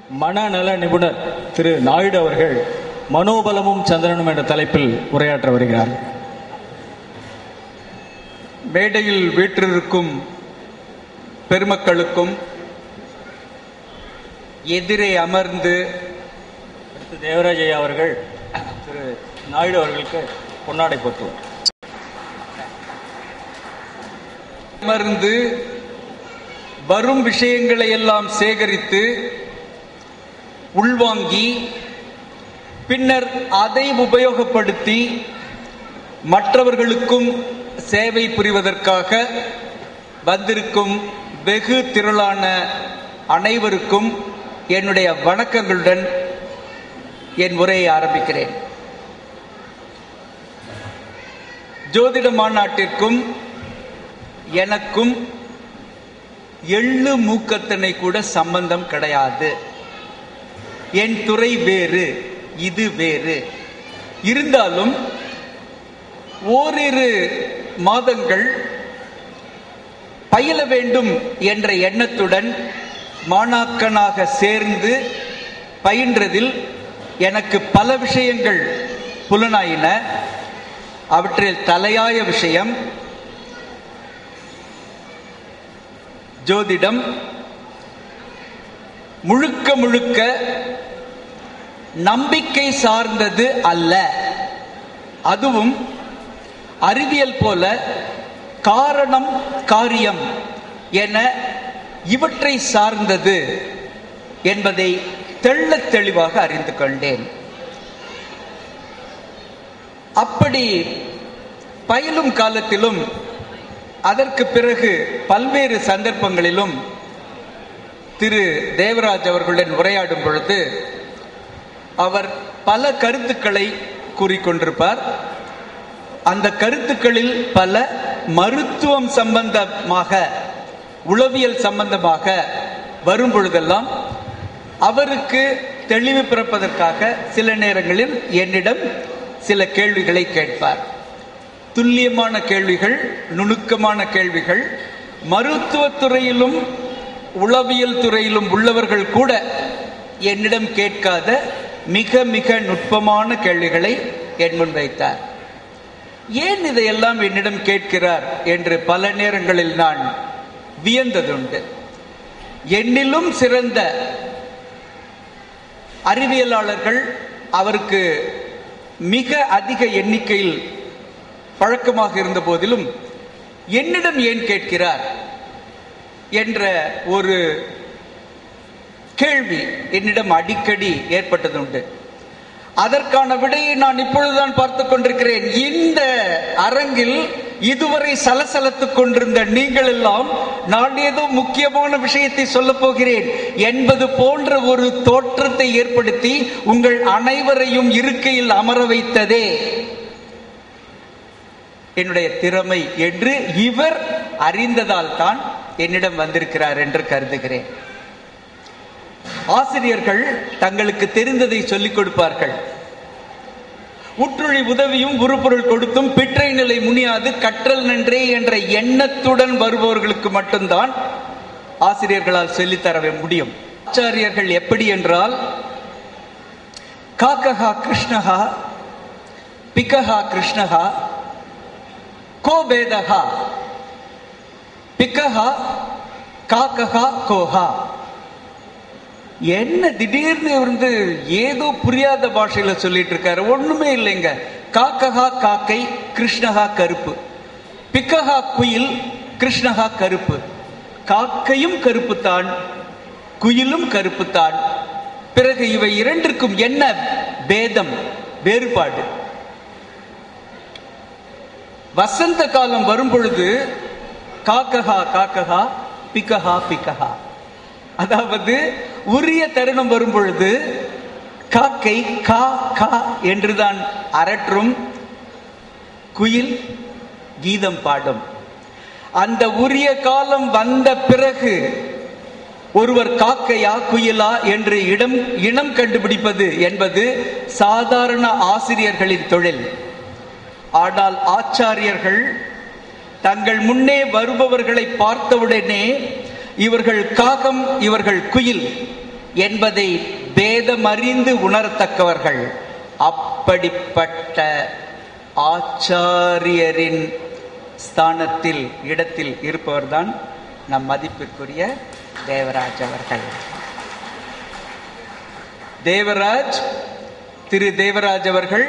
மனநல நிபுணர் திரு நாயுடு அவர்கள் மனோபலமும் சந்திரனும் என்ற தலைப்பில் உரையாற்ற வருகிறார் மேடையில் வீற்றிருக்கும் பெருமக்களுக்கும் எதிரே அமர்ந்து அடுத்து தேவராஜ் ஐயா அவர்கள் திரு நாயுடு அவர்களுக்கு பொன்னாடை போட்டுவார் அமர்ந்து வரும் விஷயங்களை எல்லாம் சேகரித்து உள்வாங்கி பின்னர் அதை உபயோகப்படுத்தி மற்றவர்களுக்கும் சேவை புரிவதற்காக வந்திருக்கும் வெகு திரளான அனைவருக்கும் என்னுடைய வணக்கங்களுடன் என் உரையை ஆரம்பிக்கிறேன் ஜோதிட மாநாட்டிற்கும் எனக்கும் எள்ளு மூக்கத்தனை கூட சம்பந்தம் கிடையாது என் துறை வேறு இது வேறு இருந்தாலும் ஓரிரு மாதங்கள் பயில வேண்டும் என்ற எண்ணத்துடன் மாணாக்கனாக சேர்ந்து பயின்றதில் எனக்கு பல விஷயங்கள் புலனாயின அவற்றில் தலையாய விஷயம் ஜோதிடம் முழுக்க முழுக்க நம்பிக்கை சார்ந்தது அல்ல அதுவும் அறிவியல் போல காரணம் காரியம் என இவற்றை சார்ந்தது என்பதை தெள்ளத் தெளிவாக அறிந்து கொண்டேன் அப்படி பயிலும் காலத்திலும் அதற்கு பிறகு பல்வேறு சந்தர்ப்பங்களிலும் திரு தேவராஜ் அவர்களுடன் உரையாடும் பொழுது அவர் பல கருத்துக்களை கூறிக்கொண்டிருப்பார் அந்த கருத்துக்களில் பல மருத்துவம் சம்பந்தமாக உளவியல் சம்பந்தமாக வரும் பொழுதெல்லாம் அவருக்கு தெளிவு பிறப்பதற்காக சில நேரங்களில் என்னிடம் சில கேள்விகளை கேட்பார் துல்லியமான கேள்விகள் நுணுக்கமான கேள்விகள் மருத்துவத் துறையிலும் உளவியல் துறையிலும் உள்ளவர்கள் கூட என்னிடம் கேட்காத மிக மிக நுட்பமான கேள்விகளை என் முன் வைத்தார் ஏன் இதையெல்லாம் என்னிடம் கேட்கிறார் என்று பல நேரங்களில் நான் வியந்ததுண்டு என்னிலும் சிறந்த அறிவியலாளர்கள் அவருக்கு மிக அதிக எண்ணிக்கையில் பழக்கமாக இருந்த போதிலும் என்னிடம் ஏன் கேட்கிறார் என்ற ஒரு கேள்வி என்னிடம் அடிக்கடி ஏற்பட்டதுண்டு அதற்கான விடையை நான் இப்பொழுதுதான் பார்த்து கொண்டிருக்கிறேன் இந்த அரங்கில் இதுவரை சலசலத்துக் கொண்டிருந்த நீங்கள் எல்லாம் நான் ஏதோ முக்கியமான விஷயத்தை சொல்ல போகிறேன் என்பது போன்ற ஒரு தோற்றத்தை ஏற்படுத்தி உங்கள் அனைவரையும் இருக்கையில் அமர வைத்ததே என்னுடைய திறமை என்று இவர் அறிந்ததால் தான் என்னிடம் வந்திருக்கிறார் என்று கருதுகிறேன் ஆசிரியர்கள் தங்களுக்கு தெரிந்ததை சொல்லிக் கொடுப்பார்கள் உற்றுழி உதவியும் உருப்பொருள் கொடுத்தும் பிற்றை நிலை முனியாது கற்றல் நன்றே என்ற எண்ணத்துடன் வருபவர்களுக்கு மட்டும்தான் ஆசிரியர்களால் சொல்லித்தர முடியும் ஆச்சாரியர்கள் எப்படி என்றால் காக்கஹா கிருஷ்ணஹா பிகஹா கிருஷ்ணஹா கோபேதஹா பிகஹா காக்கஹா கோஹா என்ன திடீர்னு வந்து ஏதோ புரியாத பாஷையில சொல்லிட்டு இருக்காரு ஒண்ணுமே இல்லைங்க காக்கஹா காக்கை கிருஷ்ணஹா கருப்பு பிக்கஹா குயில் கிருஷ்ணஹா கருப்பு காக்கையும் கருப்புத்தான் குயிலும் கருப்புத்தான் பிறகு இவை இரண்டிற்கும் என்ன பேதம் வேறுபாடு வசந்த காலம் வரும் பொழுது காக்கஹா காக்கஹா பிக்கஹா பிக்கஹா அதாவது உரிய தருணம் வரும் பொழுது காக்கை கா கா என்றுதான் அரற்றும் குயில் கீதம் பாடும் அந்த உரிய காலம் வந்த பிறகு ஒருவர் காக்கையா குயிலா என்று இடம் இனம் கண்டுபிடிப்பது என்பது சாதாரண ஆசிரியர்களின் தொழில் ஆனால் ஆச்சாரியர்கள் தங்கள் முன்னே வருபவர்களை பார்த்தவுடனே இவர்கள் காகம் இவர்கள் குயில் என்பதை பேதமறிந்து உணரத்தக்கவர்கள் அப்படிப்பட்ட ஆச்சாரியரின் ஸ்தானத்தில் இடத்தில் இருப்பவர்தான் நம் மதிப்பிற்குரிய தேவராஜ் அவர்கள் தேவராஜ் திரு தேவராஜ் அவர்கள்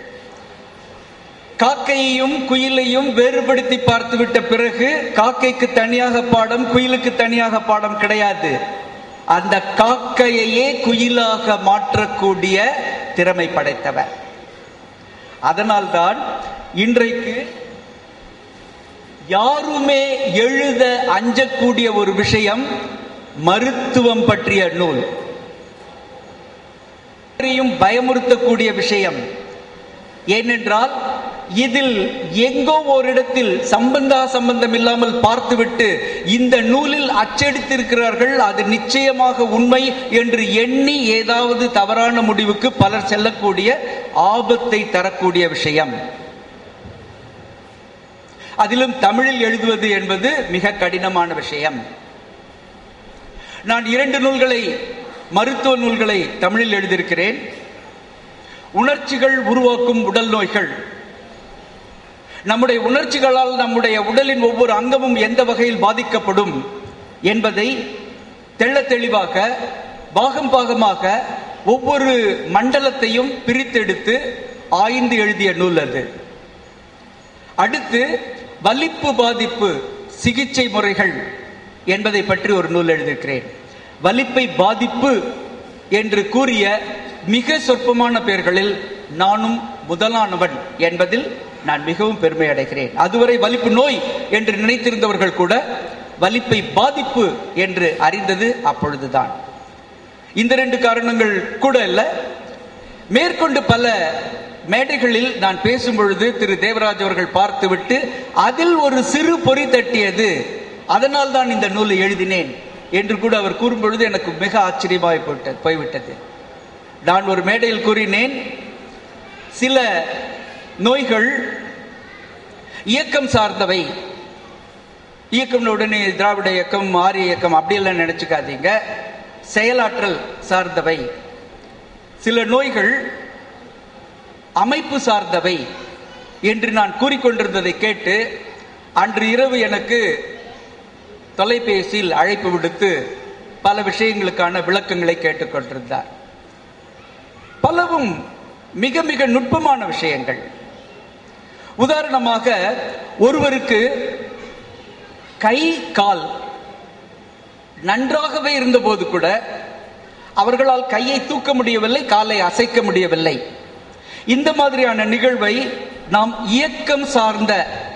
காக்கையையும் குயிலையும் வேறுபடுத்தி பார்த்துவிட்ட பிறகு காக்கைக்கு தனியாக பாடம் குயிலுக்கு தனியாக பாடம் கிடையாது அந்த காக்கையையே குயிலாக மாற்றக்கூடிய திறமை படைத்தவர் அதனால்தான் இன்றைக்கு யாருமே எழுத அஞ்சக்கூடிய ஒரு விஷயம் மருத்துவம் பற்றிய நூல் யாரையும் பயமுறுத்தக்கூடிய விஷயம் ஏனென்றால் இதில் எங்கோ ஓரிடத்தில் சம்பந்தா சம்பந்தம் இல்லாமல் பார்த்துவிட்டு இந்த நூலில் அச்சடித்திருக்கிறார்கள் அது நிச்சயமாக உண்மை என்று எண்ணி ஏதாவது தவறான முடிவுக்கு பலர் செல்லக்கூடிய ஆபத்தை தரக்கூடிய விஷயம் அதிலும் தமிழில் எழுதுவது என்பது மிக கடினமான விஷயம் நான் இரண்டு நூல்களை மருத்துவ நூல்களை தமிழில் எழுதியிருக்கிறேன் உணர்ச்சிகள் உருவாக்கும் உடல் நோய்கள் நம்முடைய உணர்ச்சிகளால் நம்முடைய உடலின் ஒவ்வொரு அங்கமும் எந்த வகையில் பாதிக்கப்படும் என்பதை தெள்ள தெளிவாக பாகம் பாகமாக ஒவ்வொரு மண்டலத்தையும் பிரித்தெடுத்து ஆய்ந்து எழுதிய நூல் அது அடுத்து வலிப்பு பாதிப்பு சிகிச்சை முறைகள் என்பதை பற்றி ஒரு நூல் எழுதியிருக்கிறேன் வலிப்பை பாதிப்பு என்று கூறிய மிக சொற்பமான பெயர்களில் நானும் முதலானவன் என்பதில் நான் மிகவும் பெருமை அடைகிறேன் அதுவரை வலிப்பு நோய் என்று நினைத்திருந்தவர்கள் கூட வலிப்பை பாதிப்பு என்று அறிந்தது அப்பொழுதுதான் இந்த ரெண்டு காரணங்கள் கூட இல்ல மேற்கொண்டு பல மேடைகளில் நான் பேசும் பொழுது திரு தேவராஜ் அவர்கள் பார்த்துவிட்டு அதில் ஒரு சிறு பொறி தட்டியது அதனால் தான் இந்த நூலை எழுதினேன் என்று கூட அவர் கூறும் பொழுது எனக்கு மிக ஆச்சரியமாய் போட்ட போய்விட்டது நான் ஒரு மேடையில் கூறினேன் சில நோய்கள் இயக்கம் சார்ந்தவை இயக்கம் உடனே திராவிட இயக்கம் ஆரிய இயக்கம் அப்படியெல்லாம் நினைச்சுக்காதீங்க செயலாற்றல் சார்ந்தவை சில நோய்கள் அமைப்பு சார்ந்தவை என்று நான் கூறிக்கொண்டிருந்ததை கேட்டு அன்று இரவு எனக்கு தொலைபேசியில் அழைப்பு விடுத்து பல விஷயங்களுக்கான விளக்கங்களை கேட்டுக்கொண்டிருந்தார் பலவும் மிக மிக நுட்பமான விஷயங்கள் உதாரணமாக ஒருவருக்கு கை கால் நன்றாகவே இருந்தபோது கூட அவர்களால் கையை தூக்க முடியவில்லை காலை அசைக்க முடியவில்லை இந்த மாதிரியான நிகழ்வை நாம் இயக்கம் சார்ந்த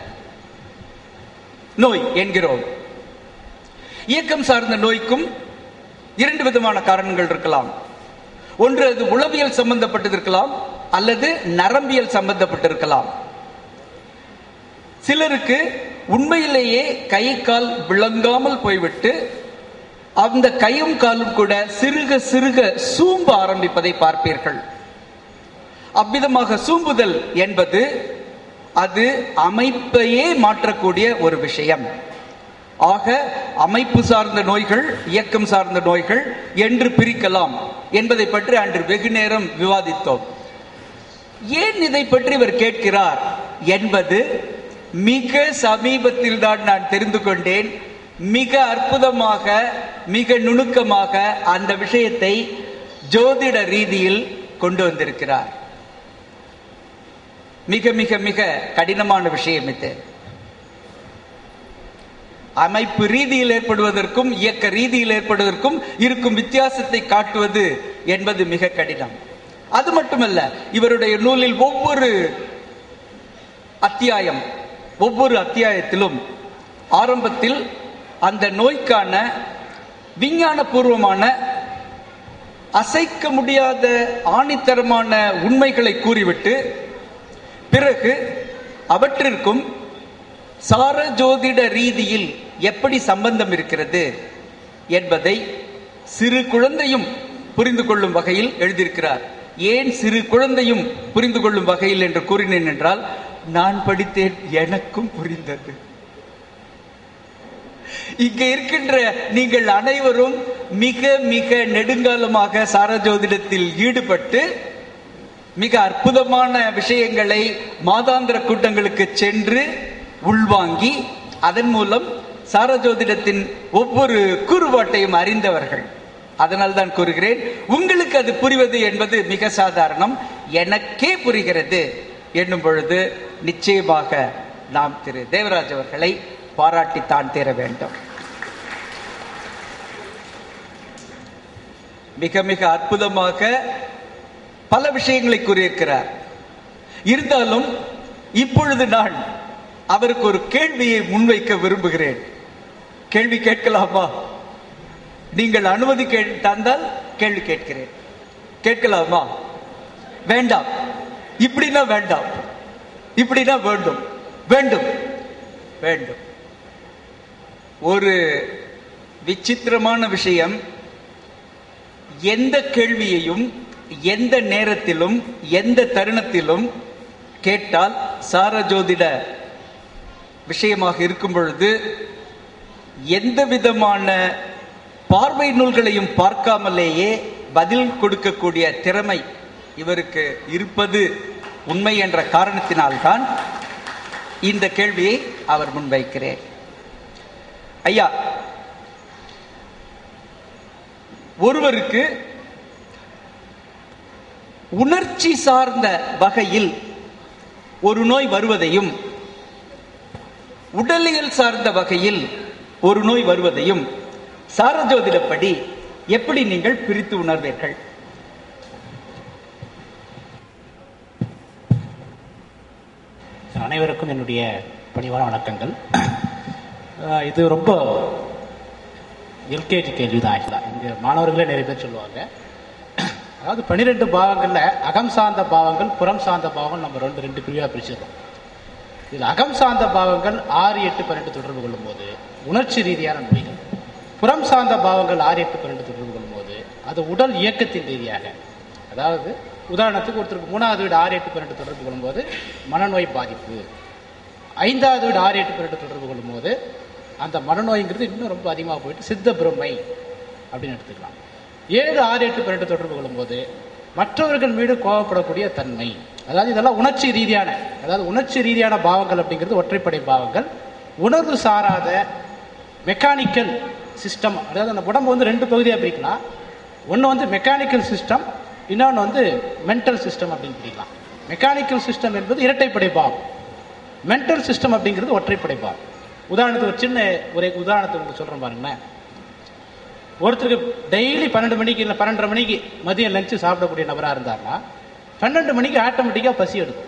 நோய் என்கிறோம் இயக்கம் சார்ந்த நோய்க்கும் இரண்டு விதமான காரணங்கள் இருக்கலாம் ஒன்று அது உளவியல் சம்பந்தப்பட்டிருக்கலாம் அல்லது நரம்பியல் சம்பந்தப்பட்டிருக்கலாம் சிலருக்கு உண்மையிலேயே கை கால் விளங்காமல் போய்விட்டு அந்த கையும் காலும் கூட சிறுக சிறுக சூம்ப ஆரம்பிப்பதை பார்ப்பீர்கள் அவ்விதமாக சூம்புதல் என்பது அது அமைப்பையே மாற்றக்கூடிய ஒரு விஷயம் ஆக அமைப்பு சார்ந்த நோய்கள் இயக்கம் சார்ந்த நோய்கள் என்று பிரிக்கலாம் என்பதை பற்றி அன்று வெகு நேரம் விவாதித்தோம் ஏன் இதை பற்றி இவர் கேட்கிறார் என்பது மிக சமீபத்தில் தான் நான் தெரிந்து கொண்டேன் மிக அற்புதமாக மிக நுணுக்கமாக அந்த விஷயத்தை ஜோதிட ரீதியில் கொண்டு வந்திருக்கிறார் மிக மிக மிக கடினமான விஷயம் இது அமைப்பு ரீதியில் ஏற்படுவதற்கும் இயக்க ரீதியில் ஏற்படுவதற்கும் இருக்கும் வித்தியாசத்தை காட்டுவது என்பது மிக கடினம் அது மட்டுமல்ல இவருடைய நூலில் ஒவ்வொரு அத்தியாயம் ஒவ்வொரு அத்தியாயத்திலும் ஆரம்பத்தில் அந்த நோய்க்கான விஞ்ஞான பூர்வமான அசைக்க முடியாத ஆணித்தரமான உண்மைகளை கூறிவிட்டு பிறகு அவற்றிற்கும் சார ஜோதிட ரீதியில் எப்படி சம்பந்தம் இருக்கிறது என்பதை சிறு குழந்தையும் புரிந்து கொள்ளும் வகையில் எழுதியிருக்கிறார் ஏன் சிறு குழந்தையும் புரிந்து கொள்ளும் வகையில் என்று கூறினேன் என்றால் நான் படித்தேன் எனக்கும் புரிந்தது இங்க இருக்கின்ற நீங்கள் அனைவரும் மிக மிக நெடுங்காலமாக சாரஜோதிடத்தில் ஈடுபட்டு மிக அற்புதமான விஷயங்களை மாதாந்திர கூட்டங்களுக்கு சென்று உள்வாங்கி அதன் மூலம் சாரஜோதிடத்தின் ஒவ்வொரு கூறுபாட்டையும் அறிந்தவர்கள் அதனால் தான் கூறுகிறேன் உங்களுக்கு அது புரிவது என்பது மிக சாதாரணம் எனக்கே புரிகிறது என்னும் பொழுது நிச்சயமாக நாம் திரு தேவராஜ் அவர்களை பாராட்டித்தான் தீர வேண்டும் மிக மிக அற்புதமாக பல விஷயங்களை கூறியிருக்கிறார் இருந்தாலும் இப்பொழுது நான் அவருக்கு ஒரு கேள்வியை முன்வைக்க விரும்புகிறேன் கேள்வி கேட்கலாமா நீங்கள் அனுமதி கே- தந்தால் கேள்வி கேட்கிறேன் கேட்கலாமா வேண்டாம் இப்படின்னா வேண்டாம் இப்படின்னா வேண்டும் வேண்டும் வேண்டும் ஒரு விசித்திரமான விஷயம் எந்த கேள்வியையும் எந்த நேரத்திலும் எந்த தருணத்திலும் கேட்டால் சாரஜோதிட விஷயமாக இருக்கும் பொழுது எந்த விதமான பார்வை நூல்களையும் பார்க்காமலேயே பதில் கொடுக்கக்கூடிய திறமை இவருக்கு இருப்பது உண்மை என்ற காரணத்தினால்தான் இந்த கேள்வியை அவர் முன்வைக்கிறேன் ஐயா ஒருவருக்கு உணர்ச்சி சார்ந்த வகையில் ஒரு நோய் வருவதையும் உடலியல் சார்ந்த வகையில் ஒரு நோய் வருவதையும் சாரஜோதிடப்படி எப்படி நீங்கள் பிரித்து உணர்வீர்கள் அனைவருக்கும் என்னுடைய பணிவான வணக்கங்கள் அஹ் இது ரொம்ப எல்கேஜி கேள்வி தான் ஆக்சுவலாக இங்கே மாணவர்களே நிறைய பேர் சொல்லுவாங்க அதாவது பன்னிரெண்டு பாவங்களில் அகம் சார்ந்த பாவங்கள் புறம் சார்ந்த பாவங்கள் நம்ம ரெண்டு ரெண்டு பிரிவாக பிரிச்சிருக்கோம் இதில் அகம் சார்ந்த பாவங்கள் ஆறு எட்டு பன்னெண்டு தொடர்பு கொள்ளும்போது உணர்ச்சி ரீதியான நோய்கள் புறம் சார்ந்த பாவங்கள் ஆறு எட்டு பன்னெண்டு தொடர்பு கொள்ளும்போது அது உடல் இயக்கத்தின் ரீதியாக அதாவது உதாரணத்துக்கு ஒருத்தருக்கு மூணாவது வீடு ஆறு எட்டு பன்னெண்டு தொடர்பு கொள்ளும்போது மனநோய் பாதிப்பு ஐந்தாவது வீடு ஆறு எட்டு பன்னெண்டு தொடர்பு கொள்ளும்போது அந்த மனநோய்ங்கிறது இன்னும் ரொம்ப அதிகமாக போயிட்டு சித்த பிரமை அப்படின்னு எடுத்துக்கலாம் ஏழு ஆறு எட்டு பன்னெண்டு தொடர்பு கொள்ளும்போது மற்றவர்கள் மீது கோபப்படக்கூடிய தன்மை அதாவது இதெல்லாம் உணர்ச்சி ரீதியான அதாவது உணர்ச்சி ரீதியான பாவங்கள் அப்படிங்கிறது ஒற்றைப்படை பாவங்கள் உணர்வு சாராத மெக்கானிக்கல் சிஸ்டம் அதாவது அந்த உடம்பு வந்து ரெண்டு பகுதியாக பிரிக்கலாம் ஒன்று வந்து மெக்கானிக்கல் சிஸ்டம் இன்னொன்று வந்து மென்டல் சிஸ்டம் அப்படின்னு பிரிக்கலாம் மெக்கானிக்கல் சிஸ்டம் என்பது இரட்டைப்படை பாவம் மென்டல் சிஸ்டம் அப்படிங்கிறது ஒற்றைப்படை பாவம் உதாரணத்துக்கு ஒரு சின்ன ஒரு உதாரணத்தை உங்களுக்கு சொல்கிறேன் பாருங்களேன் ஒருத்தருக்கு டெய்லி பன்னெண்டு மணிக்கு இல்லை பன்னெண்டரை மணிக்கு மதியம் லஞ்சு சாப்பிடக்கூடிய நபராக இருந்தாருன்னா பன்னெண்டு மணிக்கு ஆட்டோமேட்டிக்காக பசி எடுக்கும்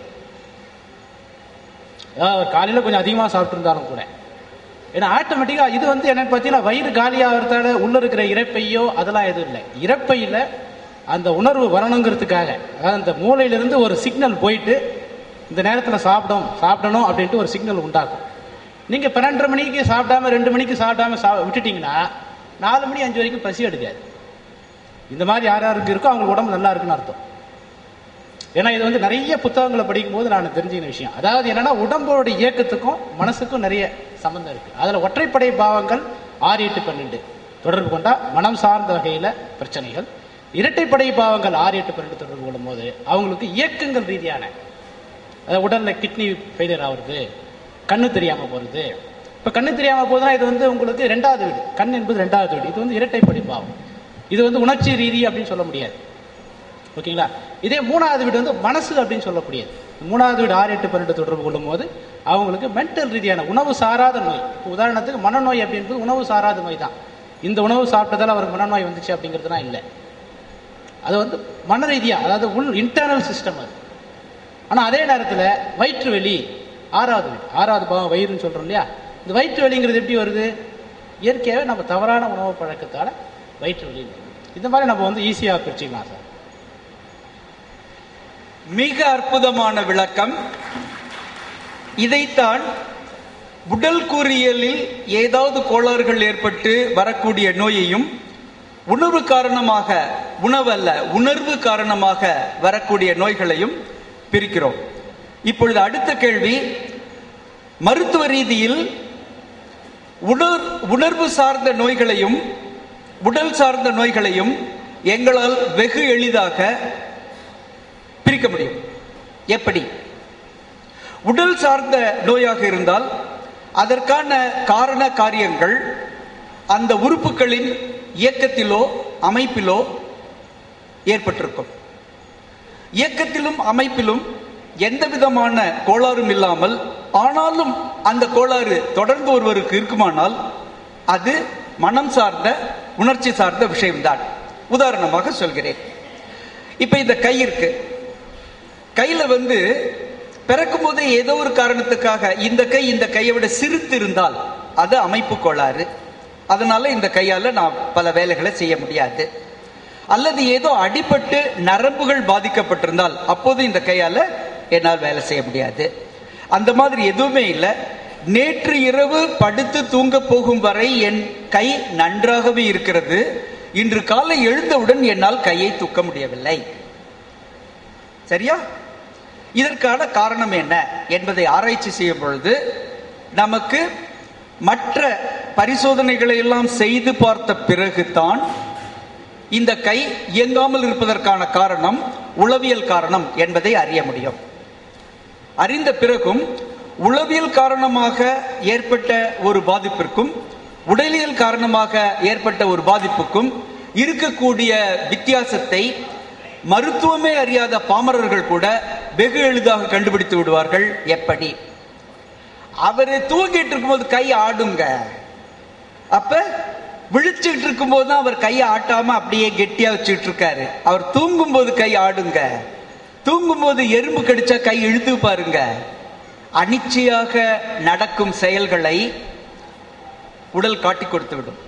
அதாவது காலையில் கொஞ்சம் அதிகமாக சாப்பிட்டுருந்தாலும் கூட ஏன்னா ஆட்டோமேட்டிக்காக இது வந்து என்னன்னு பார்த்தீங்கன்னா வயிறு காலியாகிறதால உள்ள இருக்கிற இறப்பையோ அதெல்லாம் எதுவும் இல்லை இறப்பையில் அந்த உணர்வு வரணுங்கிறதுக்காக அதாவது அந்த மூளையிலிருந்து ஒரு சிக்னல் போயிட்டு இந்த நேரத்தில் சாப்பிடும் சாப்பிடணும் அப்படின்ட்டு ஒரு சிக்னல் உண்டாக்கும் நீங்கள் பன்னெண்டரை மணிக்கு சாப்பிடாம ரெண்டு மணிக்கு சாப்பிடாம சா விட்டுட்டீங்கன்னா நாலு மணி அஞ்சு வரைக்கும் பசி எடுக்காது இந்த மாதிரி யார் யாருக்கு இருக்கோ அவங்க உடம்பு நல்லா இருக்குன்னு அர்த்தம் ஏன்னா இது வந்து நிறைய புத்தகங்களை படிக்கும்போது நான் தெரிஞ்சுக்கின விஷயம் அதாவது என்னன்னா உடம்போட இயக்கத்துக்கும் மனசுக்கும் நிறைய சம்பந்தம் இருக்கு அதுல ஒற்றைப்படை பாவங்கள் ஆறு எட்டு பன்னெண்டு தொடர்பு கொண்டா மனம் சார்ந்த வகையில பிரச்சனைகள் இரட்டைப்படை பாவங்கள் ஆறு எட்டு பன்னெண்டு தொடர்பு கொள்ளும்போது அவங்களுக்கு இயக்கங்கள் ரீதியான அதாவது உடல்ல கிட்னி ஃபெயிலியர் ஆகுறது கண்ணு தெரியாம போறது இப்ப கண்ணு தெரியாம போகுதுன்னா இது வந்து உங்களுக்கு ரெண்டாவது வீடு கண் என்பது ரெண்டாவது வீடு இது வந்து இரட்டைப்படை பாவம் இது வந்து உணர்ச்சி ரீதி அப்படின்னு சொல்ல முடியாது ஓகேங்களா இதே மூணாவது வீடு வந்து மனசு அப்படின்னு சொல்லக்கூடியது மூணாவது வீடு ஆறு எட்டு பன்னெண்டு தொடர்பு கொள்ளும்போது அவங்களுக்கு மென்டல் ரீதியான உணவு சாராத நோய் இப்போ உதாரணத்துக்கு மனநோய் அப்படின்றது உணவு சாராத நோய் தான் இந்த உணவு சாப்பிட்டதால அவருக்கு மனநோய் வந்துச்சு அப்படிங்கிறதுலாம் இல்லை அது வந்து மன ரீதியாக அதாவது உள் இன்டர்னல் சிஸ்டம் அது ஆனால் அதே நேரத்தில் வயிற்று வலி ஆறாவது வீடு ஆறாவது பாவம் வயிறுன்னு சொல்கிறோம் இல்லையா இந்த வயிற்று வலிங்கிறது எப்படி வருது இயற்கையாகவே நம்ம தவறான உணவு பழக்கத்தால் வயிற்று வலி வருது. இந்த மாதிரி நம்ம வந்து ஈஸியாக பிரிச்சுக்கலாம் சார் மிக அற்புதமான விளக்கம் இதைத்தான் உடல் கூறியலில் ஏதாவது கோளாறுகள் ஏற்பட்டு வரக்கூடிய நோயையும் உணர்வு காரணமாக உணவு அல்ல உணர்வு காரணமாக வரக்கூடிய நோய்களையும் பிரிக்கிறோம் இப்பொழுது அடுத்த கேள்வி மருத்துவ ரீதியில் உணர் உணர்வு சார்ந்த நோய்களையும் உடல் சார்ந்த நோய்களையும் எங்களால் வெகு எளிதாக பிரிக்க முடியும் எப்படி உடல் சார்ந்த நோயாக இருந்தால் அதற்கான காரண காரியங்கள் அந்த உறுப்புகளின் இயக்கத்திலோ அமைப்பிலோ ஏற்பட்டிருக்கும் இயக்கத்திலும் அமைப்பிலும் எந்த விதமான கோளாறும் இல்லாமல் ஆனாலும் அந்த கோளாறு தொடர்ந்து ஒருவருக்கு இருக்குமானால் அது மனம் சார்ந்த உணர்ச்சி சார்ந்த விஷயம்தான் உதாரணமாக சொல்கிறேன் இப்ப இந்த கை இருக்கு கையில வந்து பிறக்கும் போதே ஏதோ ஒரு காரணத்துக்காக இந்த கை இந்த கையை விட சிரித்து இருந்தால் அது அமைப்பு கோளாறு அதனால இந்த கையால நான் பல வேலைகளை செய்ய முடியாது அல்லது ஏதோ அடிபட்டு நரம்புகள் பாதிக்கப்பட்டிருந்தால் அப்போது இந்த கையால என்னால் வேலை செய்ய முடியாது அந்த மாதிரி எதுவுமே இல்லை நேற்று இரவு படுத்து தூங்க போகும் வரை என் கை நன்றாகவே இருக்கிறது இன்று காலை எழுந்தவுடன் என்னால் கையை தூக்க முடியவில்லை சரியா இதற்கான காரணம் என்ன என்பதை ஆராய்ச்சி செய்யும் பொழுது நமக்கு மற்ற பரிசோதனைகளை எல்லாம் செய்து பார்த்த பிறகுதான் இந்த கை இயங்காமல் இருப்பதற்கான காரணம் உளவியல் காரணம் என்பதை அறிய முடியும் அறிந்த பிறகும் உளவியல் காரணமாக ஏற்பட்ட ஒரு பாதிப்பிற்கும் உடலியல் காரணமாக ஏற்பட்ட ஒரு பாதிப்புக்கும் இருக்கக்கூடிய வித்தியாசத்தை மருத்துவமே அறியாத பாமரர்கள் கூட வெகு எளிதாக கண்டுபிடித்து விடுவார்கள் எப்படி அவரு தூங்கிட்டு இருக்கும்போது கை ஆடுங்க அப்ப விழிச்சுட்டு இருக்கும்போது தான் அவர் கையை ஆட்டாம அப்படியே கெட்டியா வச்சுட்டு இருக்காரு அவர் தூங்கும் போது கை ஆடுங்க தூங்கும் போது எறும்பு கடிச்சா கை இழுத்து பாருங்க அனிச்சையாக நடக்கும் செயல்களை உடல் காட்டி கொடுத்து விடும்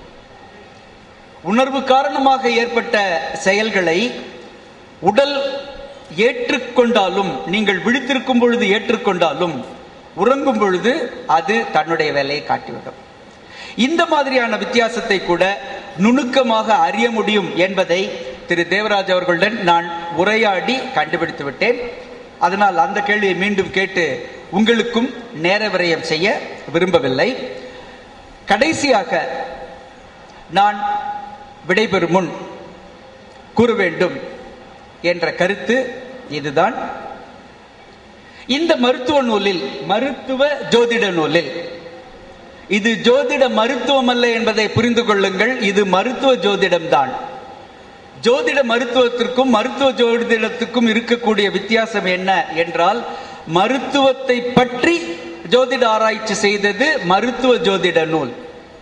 உணர்வு காரணமாக ஏற்பட்ட செயல்களை உடல் ஏற்றுக்கொண்டாலும் நீங்கள் விழித்திருக்கும் பொழுது ஏற்றுக்கொண்டாலும் உறங்கும் பொழுது அது தன்னுடைய வேலையை காட்டிவிடும் இந்த மாதிரியான வித்தியாசத்தை கூட நுணுக்கமாக அறிய முடியும் என்பதை திரு தேவராஜ் அவர்களுடன் நான் உரையாடி கண்டுபிடித்து விட்டேன் அதனால் அந்த கேள்வியை மீண்டும் கேட்டு உங்களுக்கும் நேர விரயம் செய்ய விரும்பவில்லை கடைசியாக நான் விடைபெறும் முன் கூற வேண்டும் என்ற கருத்து இதுதான் இந்த மருத்துவ நூலில் மருத்துவ ஜோதிட நூலில் இது ஜோதிட மருத்துவம் அல்ல என்பதை புரிந்து கொள்ளுங்கள் இது மருத்துவ ஜோதிடம் தான் ஜோதிட மருத்துவத்திற்கும் மருத்துவ ஜோதிடத்துக்கும் இருக்கக்கூடிய வித்தியாசம் என்ன என்றால் மருத்துவத்தை பற்றி ஜோதிட ஆராய்ச்சி செய்தது மருத்துவ ஜோதிட நூல்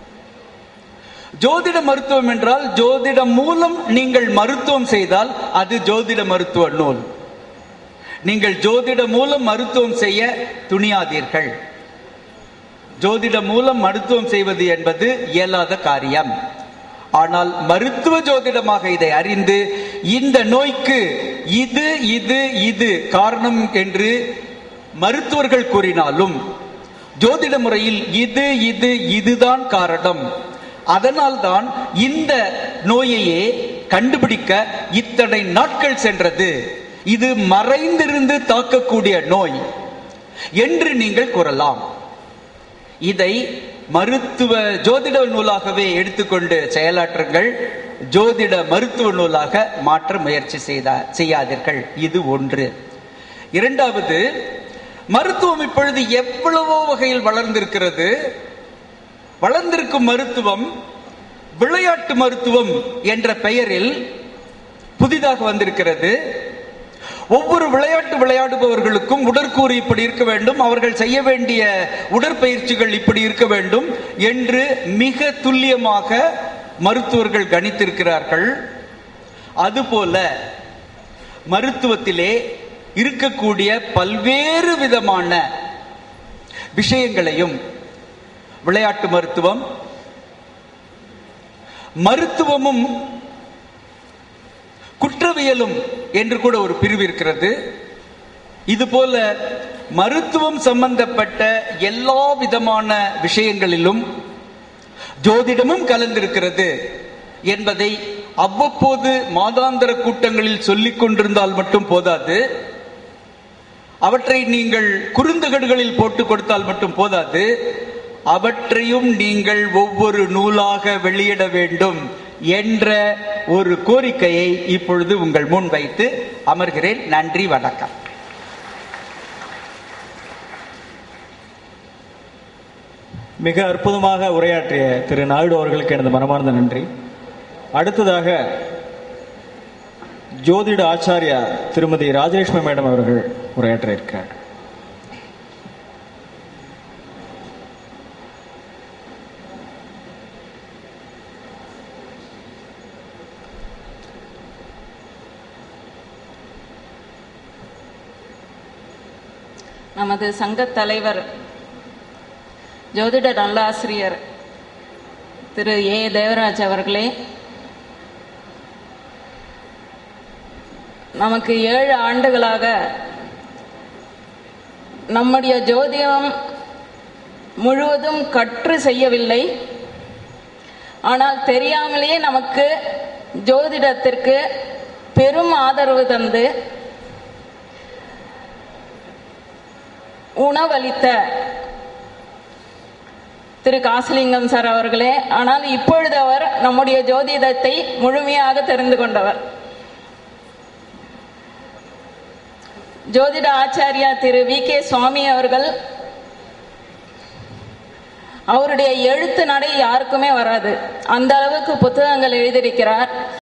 ஜோதிட மருத்துவம் என்றால் ஜோதிடம் மூலம் நீங்கள் மருத்துவம் செய்தால் அது ஜோதிட மருத்துவ நூல் நீங்கள் ஜோதிட மூலம் மருத்துவம் செய்ய துணியாதீர்கள் ஜோதிட மூலம் மருத்துவம் செய்வது என்பது இயலாத காரியம் ஆனால் மருத்துவ ஜோதிடமாக இதை அறிந்து இந்த நோய்க்கு இது இது இது காரணம் என்று மருத்துவர்கள் கூறினாலும் ஜோதிட முறையில் இது இது இதுதான் காரணம் அதனால்தான் இந்த நோயையே கண்டுபிடிக்க இத்தனை நாட்கள் சென்றது இது மறைந்திருந்து தாக்கக்கூடிய நோய் என்று நீங்கள் கூறலாம் இதை மருத்துவ ஜோதிட நூலாகவே எடுத்துக்கொண்டு செயலாற்றுங்கள் ஜோதிட மருத்துவ நூலாக மாற்ற முயற்சி செய்தா செய்யாதீர்கள் இது ஒன்று இரண்டாவது மருத்துவம் இப்பொழுது எவ்வளவோ வகையில் வளர்ந்திருக்கிறது வளர்ந்திருக்கும் மருத்துவம் விளையாட்டு மருத்துவம் என்ற பெயரில் புதிதாக வந்திருக்கிறது ஒவ்வொரு விளையாட்டு விளையாடுபவர்களுக்கும் உடற்கூறு இப்படி இருக்க வேண்டும் அவர்கள் செய்ய வேண்டிய உடற்பயிற்சிகள் இப்படி இருக்க வேண்டும் என்று மிக துல்லியமாக மருத்துவர்கள் கணித்திருக்கிறார்கள் அதுபோல மருத்துவத்திலே இருக்கக்கூடிய பல்வேறு விதமான விஷயங்களையும் விளையாட்டு மருத்துவம் மருத்துவமும் குற்றவியலும் என்று கூட ஒரு பிரிவு இருக்கிறது இதுபோல மருத்துவம் சம்பந்தப்பட்ட எல்லா விதமான விஷயங்களிலும் ஜோதிடமும் கலந்திருக்கிறது என்பதை அவ்வப்போது மாதாந்திர கூட்டங்களில் சொல்லிக் கொண்டிருந்தால் மட்டும் போதாது அவற்றை நீங்கள் குறுந்தகடுகளில் போட்டு கொடுத்தால் மட்டும் போதாது அவற்றையும் நீங்கள் ஒவ்வொரு நூலாக வெளியிட வேண்டும் என்ற ஒரு கோரிக்கையை இப்பொழுது உங்கள் முன் வைத்து அமர்கிறேன் நன்றி வணக்கம் மிக அற்புதமாக உரையாற்றிய திரு நாயுடு அவர்களுக்கு எனது மனமார்ந்த நன்றி அடுத்ததாக ஜோதிட ஆச்சாரியா திருமதி ராஜலட்சுமி மேடம் அவர்கள் உரையாற்ற இருக்கிறார் நமது சங்கத் தலைவர் ஜோதிட நல்லாசிரியர் திரு ஏ தேவராஜ் அவர்களே நமக்கு ஏழு ஆண்டுகளாக நம்முடைய ஜோதிடம் முழுவதும் கற்று செய்யவில்லை ஆனால் தெரியாமலேயே நமக்கு ஜோதிடத்திற்கு பெரும் ஆதரவு தந்து உணவளித்த திரு காசிலிங்கம் சார் அவர்களே ஆனால் இப்பொழுது அவர் நம்முடைய ஜோதிடத்தை முழுமையாக தெரிந்து கொண்டவர் ஜோதிட ஆச்சாரியா திரு வி கே சுவாமி அவர்கள் அவருடைய எழுத்து நடை யாருக்குமே வராது அந்த அளவுக்கு புத்தகங்கள் எழுதியிருக்கிறார்